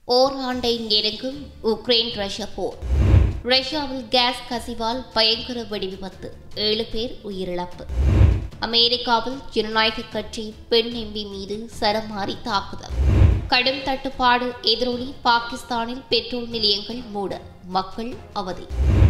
ஓராண்டை நெருங்கும் Ukraine Russia போர் ரஷ்யாவில் case கசிவால் பயங்கர வெடிவிபத்து ஏழு பேர் உயிரிழப்பு அமெரிக்காவில் ஜனநாயக கட்சி பெண் எம்பி மீது சரமாரி தாக்குதல் கடும் தட்டுப்பாடு எதிரொலி பாகிஸ்தானில் பெட்ரோல் நிலையங்கள் மூட மக்கள் அவதி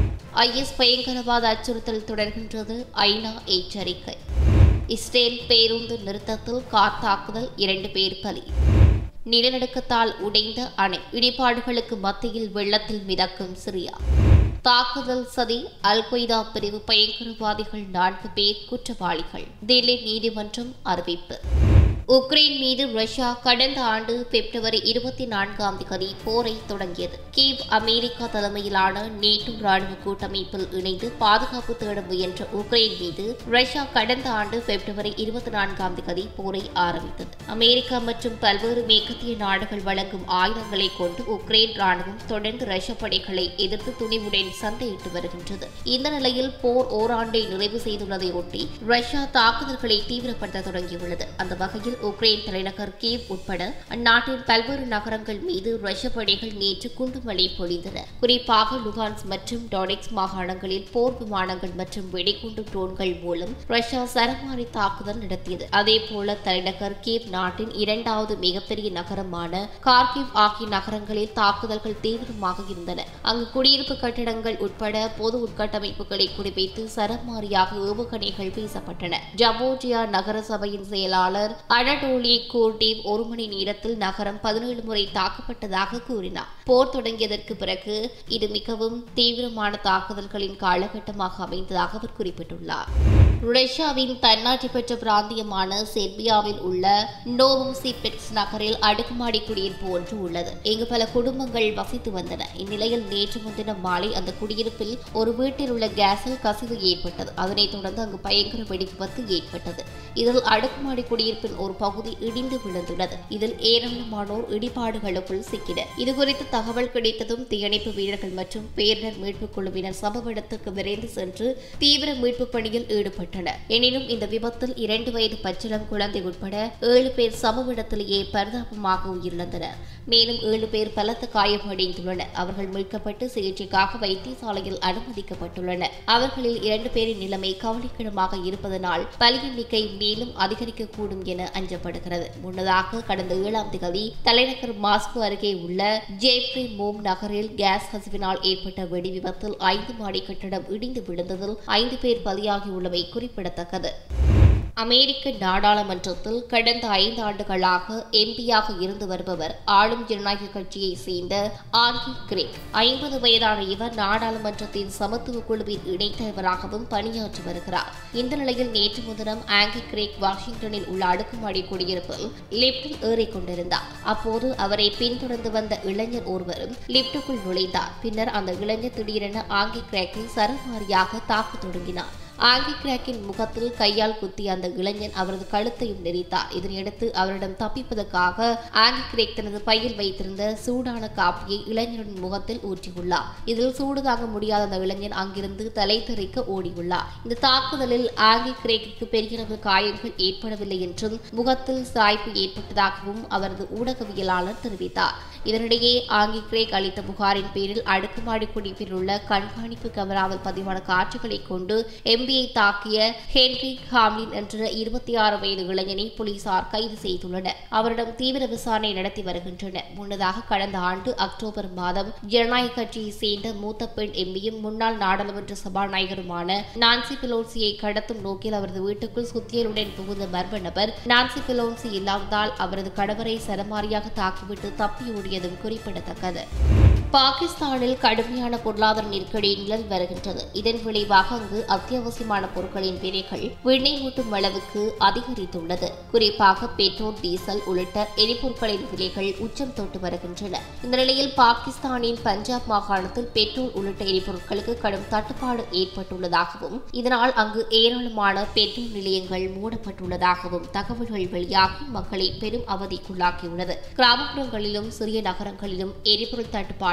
ஐஎஸ் பயங்கரவாத அச்சுறுத்தல் தொடர்கின்றது ஐநா எச்சரிக்கை இஸ்ரேல் பேருந்து நிறுத்தத்தில் கார் தாக்குதல் இரண்டு பேர் பலி நிலநடுக்கத்தால் உடைந்த அணை இடிபாடுகளுக்கு மத்தியில் வெள்ளத்தில் மிதக்கும் சிரியா தாக்குதல் சதி அல் கொய்தா பிரிவு பயங்கரவாதிகள் நான்கு பேர் குற்றவாளிகள் தில்லி நீதிமன்றம் அறிவிப்பு உக்ரைன் மீது ரஷ்யா கடந்த ஆண்டு பிப்ரவரி இருபத்தி நான்காம் தேதி போரை தொடங்கியது கீவ் அமெரிக்கா தலைமையிலான நேட்டோ ராணுவ கூட்டமைப்பில் இணைந்து பாதுகாப்பு தேட முயன்ற உக்ரைன் மீது ரஷ்யா கடந்த ஆண்டு பிப்ரவரி இருபத்தி நான்காம் தேதி போரை ஆரம்பித்தது அமெரிக்கா மற்றும் பல்வேறு மேற்கத்திய நாடுகள் வழங்கும் ஆயுதங்களை கொண்டு உக்ரைன் ராணுவம் தொடர்ந்து ரஷ்ய படைகளை எதிர்த்து துணிவுடன் சண்டையிட்டு வருகின்றது இந்த நிலையில் போர் ஓராண்டை நிறைவு செய்துள்ளதை ஒட்டி ரஷ்யா தாக்குதல்களை தீவிரப்படுத்த தொடங்கியுள்ளது அந்த வகையில் உக்ரைன் தலைநகர் கீவ் உட்பட அந்நாட்டின் பல்வேறு நகரங்கள் மீது ரஷ்ய படைகள் நேற்று குண்டுமழை பொழிந்தன குறிப்பாக லுகான்ஸ் மற்றும் டொனெக்ஸ் மாகாணங்களில் போர் விமானங்கள் மற்றும் வெடிகுண்டு ட்ரோன்கள் மூலம் ரஷ்யா சரமாரி தாக்குதல் நடத்தியது அதேபோல தலைநகர் கீவ் நாட்டின் இரண்டாவது மிகப்பெரிய நகரமான கார்கிவ் ஆகிய நகரங்களில் தாக்குதல்கள் தீவிரமாக இருந்தன அங்கு குடியிருப்பு கட்டிடங்கள் உட்பட பொது உட்கட்டமைப்புகளை குறிவைத்து சரமாரியாக ஏவுகணைகள் வீசப்பட்டன ஜபோஜியா நகர சபையின் செயலாளர் அனடோலி கூர்டீவ் ஒரு மணி நேரத்தில் நகரம் பதினேழு முறை தாக்கப்பட்டதாக கூறினார் போர் தொடங்கியதற்கு பிறகு இது மிகவும் தீவிரமான தாக்குதல்களின் காலகட்டமாக அமைந்ததாக அவர் குறிப்பிட்டுள்ளார் ரஷ்யாவின் தன்னாட்சி பெற்ற பிராந்தியமான செர்பியாவில் உள்ள நோவோசிபெட்ஸ் நகரில் அடுக்குமாடி குடியிருப்பு ஒன்று உள்ளது இங்கு பல குடும்பங்கள் வசித்து வந்தன இந்நிலையில் நேற்று முன்தினம் மாலை அந்த குடியிருப்பில் ஒரு வீட்டில் உள்ள கேஸில் கசிவு ஏற்பட்டது அதனைத் தொடர்ந்து அங்கு பயங்கர வெடிவிபத்து ஏற்பட்டது இதில் அடுக்குமாடி குடியிருப்பின் ஒரு பகுதி இடிந்து விழுந்துள்ளது இதில் ஏராளமானோர் இடிபாடுகளுக்குள் சிக்கினர் இதுகுறித்து தகவல் கிடைத்ததும் தீயணைப்பு வீரர்கள் மற்றும் பேரிடர் மீட்புக் குழுவினர் சம்பவ இடத்துக்கு விரைந்து சென்று தீவிர மீட்புப் பணியில் ஈடுபட்டனர் எனினும் இந்த விபத்தில் இரண்டு வயது பச்சிளம் குழந்தை உட்பட ஏழு பேர் சம்பவ இடத்திலேயே பரிதாபமாக உயிரிழந்தனர் மேலும் ஏழு பேர் பலத்த காயமடைந்துள்ளனர் அவர்கள் மீட்கப்பட்டு சிகிச்சைக்காக வைத்தியசாலையில் அனுமதிக்கப்பட்டுள்ளனர் அவர்களில் இரண்டு பேரின் நிலைமை கவலைக்கிடமாக இருப்பதனால் பலி எண்ணிக்கை மேலும் அதிகரிக்கக்கூடும் என அஞ்சப்படுகிறது முன்னதாக கடந்த ஏழாம் தேதி தலைநகர் மாஸ்கோ அருகே உள்ள ஜேப்ரி மோம் நகரில் கேஸ் கசிவினால் ஏற்பட்ட வெடி விபத்தில் ஐந்து மாடி கட்டடம் இடிந்து விழுந்ததில் ஐந்து பேர் பலியாகியுள்ளமை குறிப்பிடத்தக்கது அமெரிக்க நாடாளுமன்றத்தில் கடந்த ஐந்து ஆண்டுகளாக எம்பியாக இருந்து வருபவர் ஆளும் ஜனநாயக கட்சியை சேர்ந்த ஆர்கி கிரேக் ஐம்பது வயதான இவர் நாடாளுமன்றத்தின் சமத்துவ குழுவின் இணைத்தலைவராகவும் பணியாற்றி வருகிறார் இந்த நிலையில் நேற்று முன்தினம் ஆங்கி கிரேக் வாஷிங்டனில் உள்ள அடுக்குமாடி குடியிருப்பில் லிப்டில் ஏறிக்கொண்டிருந்தார் அப்போது அவரை பின்தொடர்ந்து வந்த இளைஞர் ஒருவரும் லிப்டுக்குள் நுழைந்தார் பின்னர் அந்த இளைஞர் திடீரென ஆங்கி கிரேக்கை சரமாரியாக தாக்கத் தொடங்கினார் ஆங்கி கிராக்கின் முகத்தில் கையால் குத்திய அந்த இளைஞன் அவரது கழுத்தையும் நெறித்தார் இதனையடுத்து அவரிடம் தப்பிப்பதற்காக ஆங்கி கிரேக் தனது பையில் வைத்திருந்த சூடான காப்பியை இளைஞரின் முகத்தில் ஊற்றியுள்ளார் இதில் சூடு தாங்க முடியாத அந்த இளைஞன் அங்கிருந்து தலை தெறிக்க ஓடியுள்ளார் இந்த தாக்குதலில் ஆங்கி கிரேக்கிற்கு பெரியளவு காயங்கள் ஏற்படவில்லை என்றும் முகத்தில் சாய்ப்பு ஏற்பட்டதாகவும் அவரது ஊடகவியலாளர் தெரிவித்தார் இதனிடையே ஆங்கி கிரேக் அளித்த புகாரின் பேரில் அடுக்குமாடி குடிப்பில் உள்ள கண்காணிப்பு கேமராவில் பதிவான காட்சிகளை கொண்டு எம்பியை தாக்கிய ஹென்ரி ஹாம்லின் என்ற இருபத்தி ஆறு வயது இளைஞனை போலீசார் கைது செய்துள்ளனர் அவரிடம் தீவிர விசாரணை நடத்தி வருகின்றனர் முன்னதாக கடந்த ஆண்டு அக்டோபர் மாதம் ஜனநாயக கட்சியை சேர்ந்த மூத்த பெண் எம்பியும் முன்னாள் நாடாளுமன்ற சபாநாயகருமான நான்சி பெலோன்சியை கடத்தும் நோக்கில் அவரது வீட்டுக்குள் சுத்தியலுடன் புகுந்த மர்ம நபர் நான்சி பெலோன்சி இல்லாததால் அவரது கணவரை சரமாரியாக தாக்கிவிட்டு தப்பியோடியதும் குறிப்பிடத்தக்கது பாகிஸ்தானில் கடுமையான பொருளாதார நெருக்கடி நிலவி வருகின்றது இதன் விளைவாக அங்கு அத்தியாவசியமான பொருட்களின் விலைகள் விண்ணை மூட்டும் அளவுக்கு அதிகரித்துள்ளது குறிப்பாக பெட்ரோல் டீசல் உள்ளிட்ட எரிபொருட்களின் விலைகள் உச்சம் தொட்டு வருகின்றன இந்த நிலையில் பாகிஸ்தானின் பஞ்சாப் மாகாணத்தில் பெட்ரோல் உள்ளிட்ட எரிபொருட்களுக்கு கடும் தட்டுப்பாடு ஏற்பட்டுள்ளதாகவும் இதனால் அங்கு ஏராளமான பெட்ரோல் நிலையங்கள் மூடப்பட்டுள்ளதாகவும் தகவல்கள் வெளியாகி மக்களை பெரும் அவதிக்குள்ளாக்கியுள்ளது கிராமப்புறங்களிலும் சிறிய நகரங்களிலும் எரிபொருள் தட்டுப்பாடு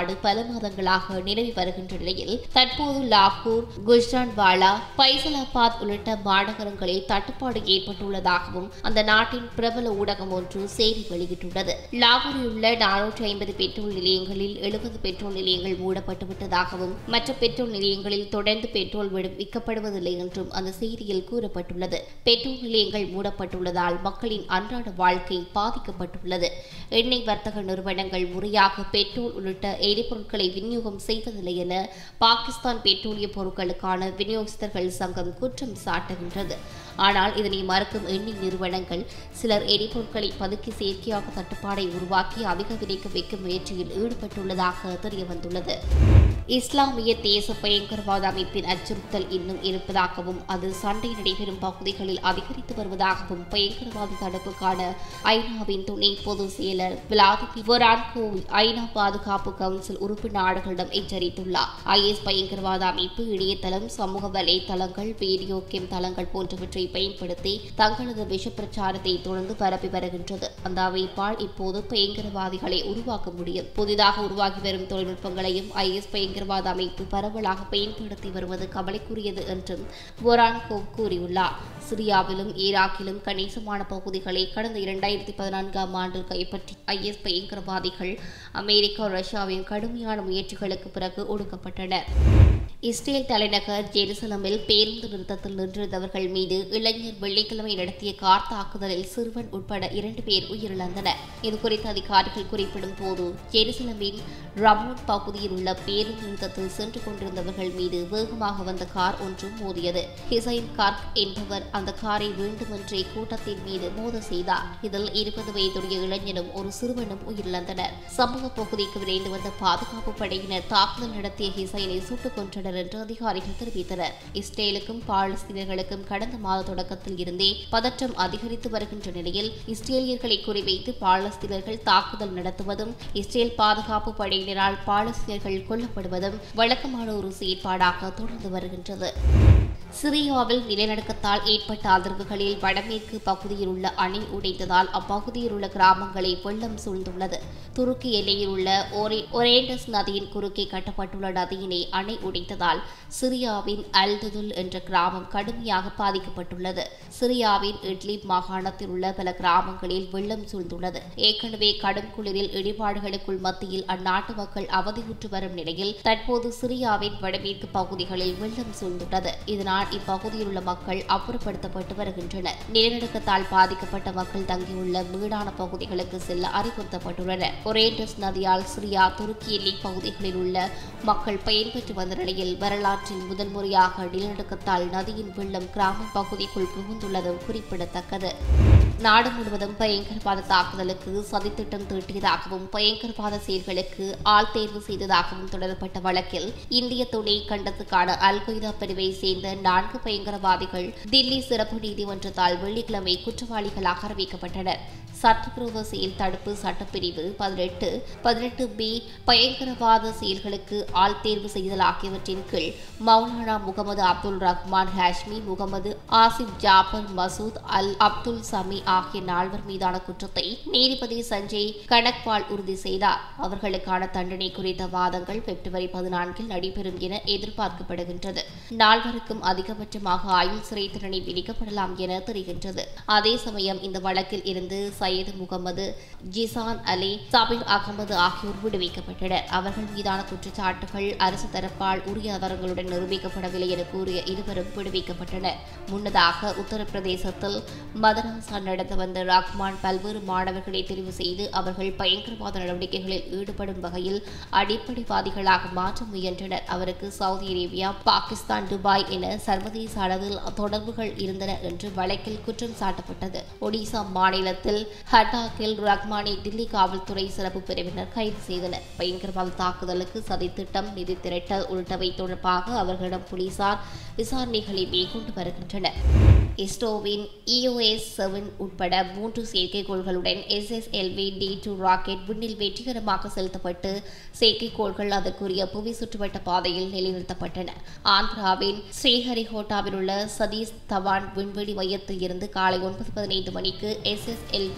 முரண்பாடு பல மாதங்களாக நிலவி வருகின்ற நிலையில் தற்போது லாகூர் குஜ்ரான்வாலா பைசலாபாத் உள்ளிட்ட மாநகரங்களில் தட்டுப்பாடு ஏற்பட்டுள்ளதாகவும் அந்த நாட்டின் பிரபல ஊடகம் ஒன்று செய்தி வெளியிட்டுள்ளது லாகூரில் உள்ள நானூற்றி ஐம்பது பெட்ரோல் நிலையங்களில் எழுபது பெட்ரோல் நிலையங்கள் மூடப்பட்டு விட்டதாகவும் மற்ற பெட்ரோல் நிலையங்களில் தொடர்ந்து பெட்ரோல் விடு- விற்கப்படுவதில்லை என்றும் அந்த செய்தியில் கூறப்பட்டுள்ளது பெட்ரோல் நிலையங்கள் மூடப்பட்டுள்ளதால் மக்களின் அன்றாட வாழ்க்கை பாதிக்கப்பட்டுள்ளது எண்ணெய் வர்த்தக நிறுவனங்கள் முறையாக பெட்ரோல் உள்ளிட்ட எரிபொருட்களை விநியோகம் செய்வதில்லை என பாகிஸ்தான் பெட்ரோலிய பொருட்களுக்கான விநியோகஸ்தர்கள் சங்கம் குற்றம் சாட்டுகின்றது ஆனால் இதனை மறுக்கும் எண்ணெய் நிறுவனங்கள் சிலர் எரிபொருட்களை பதுக்கி செயற்கையாக தட்டுப்பாடை உருவாக்கி அதிக விலைக்கு விற்கும் முயற்சியில் ஈடுபட்டுள்ளதாக தெரியவந்துள்ளது இஸ்லாமிய தேச பயங்கரவாத அமைப்பின் அச்சுறுத்தல் இன்னும் இருப்பதாகவும் அது சண்டை நடைபெறும் பகுதிகளில் அதிகரித்து வருவதாகவும் பயங்கரவாத தடுப்புக்கான ஐநாவின் துணை பொதுச் செயலர் விளாதிமிர் வொரான்கோவில் ஐநா பாதுகாப்பு கவுன்சில் உறுப்பு நாடுகளிடம் எச்சரித்துள்ளார் ஐஎஸ் பயங்கரவாத அமைப்பு இணையதளம் சமூக வலைதளங்கள் வீடியோ கேம் தளங்கள் போன்றவற்றை பயன்படுத்தி தங்களது விஷ பிரச்சாரத்தை தொடர்ந்து பரப்பி வருகின்றது அந்த அமைப்பால் இப்போது பயங்கரவாதிகளை உருவாக்க முடியும் புதிதாக உருவாகி வரும் தொழில்நுட்பங்களையும் ஐஎஸ் பயங்கரவாத அமைப்பு பரவலாக பயன்படுத்தி வருவது கவலைக்குரியது என்றும் ஒரான்கோவ் கூறியுள்ளார் சிரியாவிலும் ஈராக்கிலும் கணிசமான பகுதிகளை கடந்த இரண்டாயிரத்தி பதினான்காம் ஆண்டில் கைப்பற்றி ஐஎஸ் பயங்கரவாதிகள் அமெரிக்கா ரஷ்யாவின் கடுமையான முயற்சிகளுக்கு பிறகு ஒடுக்கப்பட்டனர் இஸ்ரேல் தலைநகர் ஜெருசலமில் பேருந்து நிறுத்தத்தில் நின்றிருந்தவர்கள் மீது இளைஞர் வெள்ளிக்கிழமை நடத்திய கார் தாக்குதலில் சிறுவன் உட்பட இரண்டு பேர் உயிரிழந்தனர் இதுகுறித்து அதிகாரிகள் குறிப்பிடும் போது ஜெருசலமின் ரமோட் பகுதியில் உள்ள பேருந்து நிறுத்தத்தில் சென்று கொண்டிருந்தவர்கள் மீது வேகமாக வந்த கார் ஒன்று மோதியது ஹிசைன் கார்க் என்பவர் அந்த காரை வேண்டுமென்றே கூட்டத்தின் மீது மோத செய்தார் இதில் இருபது வயதுடைய இளைஞனும் ஒரு சிறுவனும் உயிரிழந்தனர் சம்பவ பகுதிக்கு விரைந்து வந்த பாதுகாப்பு படையினர் தாக்குதல் நடத்திய ஹிசைனை சுட்டுக் கொன்றனர் என்று அதிகாரிகள் தெரிவித்தனர் இஸ்ரேலுக்கும் பாலஸ்தீனர்களுக்கும் கடந்த மாத தொடக்கத்தில் இருந்தே பதற்றம் அதிகரித்து வருகின்ற நிலையில் இஸ்ரேலியர்களை குறிவைத்து பாலஸ்தீனர்கள் தாக்குதல் நடத்துவதும் இஸ்ரேல் பாதுகாப்பு படையினரால் பாலஸ்தீனர்கள் கொல்லப்படுவதும் வழக்கமான ஒரு செயற்பாடாக தொடர்ந்து வருகின்றது சிரியாவில் நிலநடுக்கத்தால் ஏற்பட்ட அதிர்வுகளில் வடமேற்கு பகுதியில் உள்ள அணை உடைந்ததால் அப்பகுதியில் உள்ள கிராமங்களை வெள்ளம் சூழ்ந்துள்ளது துருக்கி எல்லையில் உள்ள ஒரே ஒரேண்டஸ் நதியின் குறுக்கே கட்டப்பட்டுள்ள நதியினை அணை உடைத்ததால் சிரியாவின் அல்துதுல் என்ற கிராமம் கடுமையாக பாதிக்கப்பட்டுள்ளது சிரியாவின் இட்லிப் மாகாணத்தில் உள்ள பல கிராமங்களில் வெள்ளம் சூழ்ந்துள்ளது ஏற்கனவே கடும் குளிரில் இடிபாடுகளுக்குள் மத்தியில் அந்நாட்டு மக்கள் அவதியுற்று வரும் நிலையில் தற்போது சிரியாவின் வடமேற்கு பகுதிகளில் வெள்ளம் சூழ்ந்துள்ளது இதனால் இப்பகுதியில் உள்ள மக்கள் அப்புறப்படுத்தப்பட்டு வருகின்றனர் நிலநடுக்கத்தால் பாதிக்கப்பட்ட மக்கள் தங்கியுள்ள வீடான பகுதிகளுக்கு செல்ல அறிவுறுத்தப்பட்டுள்ளனர் ஒரேண்டஸ் நதியால் சிரியா துருக்கி எல்லை பகுதிகளில் உள்ள மக்கள் பயன்பெற்று வந்த நிலையில் வரலாற்றில் முதல் முறையாக நிலநடுக்கத்தால் நதியின் வெள்ளம் கிராம பகுதிக்குள் புகுந்துள்ளது குறிப்பிடத்தக்கது நாடு முழுவதும் பயங்கரவாத தாக்குதலுக்கு சதித்திட்டம் தீட்டியதாகவும் பயங்கரவாத செயல்களுக்கு ஆள் தேர்வு செய்ததாகவும் தொடரப்பட்ட வழக்கில் இந்திய துணை கண்டத்துக்கான அல் கொய்தா பிரிவை சேர்ந்த நான்கு பயங்கரவாதிகள் தில்லி சிறப்பு நீதிமன்றத்தால் வெள்ளிக்கிழமை குற்றவாளிகளாக அறிவிக்கப்பட்டனர் சட்டவிரோத செயல் தடுப்பு சட்டப்பிரிவு பதினெட்டு பதினெட்டு பி பயங்கரவாத செயல்களுக்கு ஆள் தேர்வு செய்தல் ஆகியவற்றின் கீழ் மௌலானா முகமது அப்துல் ரஹ்மான் ஹாஷ்மி முகமது ஆசிப் ஜாபர் மசூத் அல் அப்துல் சமி ஆகிய நால்வர் மீதான குற்றத்தை நீதிபதி சஞ்சய் கணக்வால் உறுதி செய்தார் அவர்களுக்கான தண்டனை குறித்த வாதங்கள் பிப்ரவரி பதினான்கில் நடைபெறும் என எதிர்பார்க்கப்படுகின்றது நால்வருக்கும் அதிகபட்சமாக ஆயுள் சிறை தண்டனை விதிக்கப்படலாம் என தெரிகின்றது அதே சமயம் இந்த வழக்கில் இருந்து சையது முகமது ஜிசான் அலி சபீர் அகமது ஆகியோர் விடுவிக்கப்பட்டனர் அவர்கள் மீதான குற்றச்சாட்டுகள் அரசு தரப்பால் உரிய ஆதாரங்களுடன் நிரூபிக்கப்படவில்லை என கூறிய இருவரும் விடுவிக்கப்பட்டனர் முன்னதாக உத்தரப்பிரதேசத்தில் மதராசா நடந்து வந்த ரஹ்மான் பல்வேறு மாணவர்களை தெரிவு செய்து அவர்கள் பயங்கரவாத நடவடிக்கைகளில் ஈடுபடும் வகையில் அடிப்படைவாதிகளாக மாற்ற முயன்றனர் அவருக்கு சவுதி அரேபியா பாகிஸ்தான் துபாய் என சர்வதேச அளவில் தொடர்புகள் இருந்தன என்று வழக்கில் குற்றம் சாட்டப்பட்டது ஒடிசா மாநிலத்தில் ஹட்டாக்கில் ரஹ்மானை தில்லி காவல்துறை சிறப்பு பிரிவினர் கைது செய்தனர் பயங்கரவாத தாக்குதலுக்கு சதித்திட்டம் நிதி திரட்டல் உள்ளிட்டவை தொடர்பாக அவர்களிடம் போலீசார் விசாரணைகளை மேற்கொண்டு வருகின்றனர் இஸ்ரோவின் இஓஎஸ் செவன் உட்பட மூன்று செயற்கைக்கோள்களுடன் எஸ்எஸ்எல்வி டி டூ ராக்கெட் விண்ணில் வெற்றிகரமாக செலுத்தப்பட்டு செயற்கைக்கோள்கள் அதற்குரிய புவி சுற்றுவட்ட பாதையில் நிலைநிறுத்தப்பட்டன ஆந்திராவின் ஸ்ரீஹரிகோட்டாவில் உள்ள சதீஷ் தவான் விண்வெளி மையத்தில் இருந்து காலை ஒன்பது பதினைந்து மணிக்கு எஸ்எஸ்எல்வி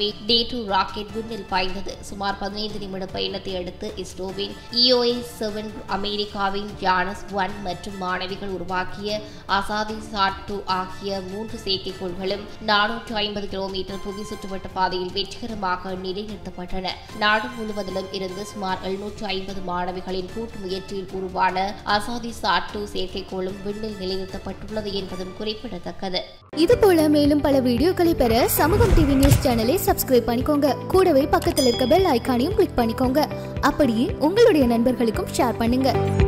ஏவுகணை டி டூ ராக்கெட் விண்ணில் பாய்ந்தது சுமார் பதினைந்து நிமிட பயணத்தை அடுத்து இஸ்ரோவின் இஓஎஸ் செவன் அமெரிக்காவின் ஜானஸ் ஒன் மற்றும் மாணவிகள் உருவாக்கிய அசாதி சாட் டூ ஆகிய மூன்று செயற்கைக்கோள்களும் நானூற்று ஐம்பது கிலோமீட்டர் புவி சுற்றுவட்ட பாதையில் வெற்றிகரமாக நிலைநிறுத்தப்பட்டன நாடு முழுவதிலும் இருந்து சுமார் எழுநூற்று ஐம்பது மாணவிகளின் கூட்டு முயற்சியில் உருவான அசாதி சாட் டூ செயற்கைக்கோளும் விண்ணில் நிலைநிறுத்தப்பட்டுள்ளது என்பதும் குறிப்பிடத்தக்கது இது போல மேலும் பல வீடியோக்களை பெற சமூகம் டிவி நியூஸ் சேனலை சப்ஸ்கிரைப் பண்ணிக்கோங்க கூடவே பக்கத்தில் இருக்க பெல் ஐகானையும் கிளிக் பண்ணிக்கோங்க அப்படியே உங்களுடைய நண்பர்களுக்கும் ஷேர் பண்ணுங்க